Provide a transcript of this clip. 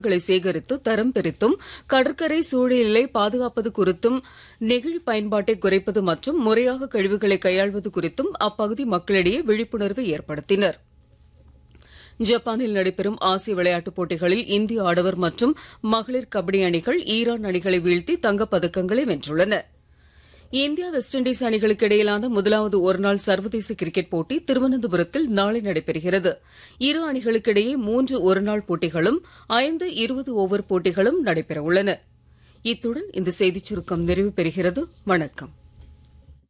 களை சேகரித்து தரம் பிரித்தும் கடற்கரை சூழலை பாதுகாப்பது குறித்தும் நெகிழி பயன்பாட்டை குறைப்பது மற்றும் முறையாக கழிவுகளை கையாள்வது குறித்தும் அப்பகுதி மக்களிடையே விழிப்புணர்வை ஏற்படுத்தினர் ஜப்பானில் நடைபெறும் ஆசிய விளையாட்டுப் போட்டிகளில் இந்திய ஆடவர் மற்றும் மகளிர் கபடி அணிகள் ஈரான் அணிகளை வீழ்த்தி தங்கப் பதக்கங்களை வென்றுள்ளன இந்தியா வெஸ்ட் இண்டீஸ் அணிகளுக்கு இடையிலான முதலாவது ஒருநாள் சர்வதேச கிரிக்கெட் போட்டி திருவனந்தபுரத்தில் நாளை நடைபெறுகிறது இரு அணிகளுக்கிடையே மூன்று ஒருநாள் போட்டிகளும் ஐந்து இருபது ஓவர் போட்டிகளும் நடைபெற உள்ளன இத்துடன் இந்த செய்திச் சுருக்கம் நிறைவு பெறுகிறது வணக்கம்